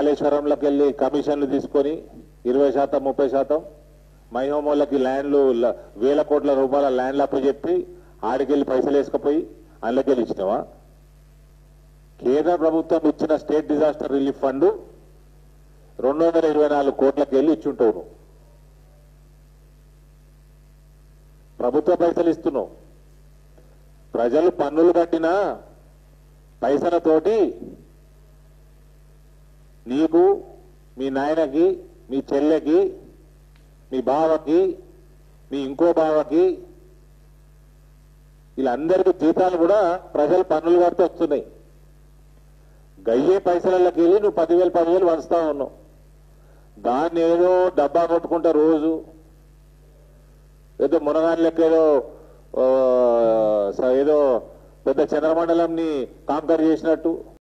కాళేశ్వరంలోకి వెళ్ళి కమిషన్లు తీసుకొని ఇరవై శాతం ముప్పై శాతం మైహోమోళ్ళకి ల్యాండ్లు ల- వేల కోట్ల రూపాయల ల్యాండ్లు అప్పచెప్పి ఆడికెళ్ళి పైసలు వేసుకుపోయి అందులోకెళ్ళి ఇచ్చినావా కేంద్ర ప్రభుత్వం ఇచ్చిన స్టేట్ డిజాస్టర్ రిలీఫ్ ఫండ్ రెండు వందల ఇరవై నాలుగు కోట్లకి వెళ్ళి ఇచ్చుంటావు నువ్వు ప్రభుత్వ పైసలు ఇస్తున్నావు ప్రజలు పన్నులు కట్టిన పైసలతోటి నీకు మీ నాయనకి మీ చెల్లెకి మీ బావకి మీ ఇంకో బావకి వీళ్ళందరికీ జీతాలు కూడా ప్రజలు పన్నులు కడితే వస్తున్నాయి గయ్యే పైసలకి వెళ్ళి నువ్వు పదివేలు పదివేలు వంచుతా ఉన్నావు దాన్ని ఏదో డబ్బా కొట్టుకుంటా రోజు ఏదో మునగాని లెక్క ఏదో ఆ, స- ఏదో పెద్ద చంద్రమండలంని కాంకర్ చేసినట్టు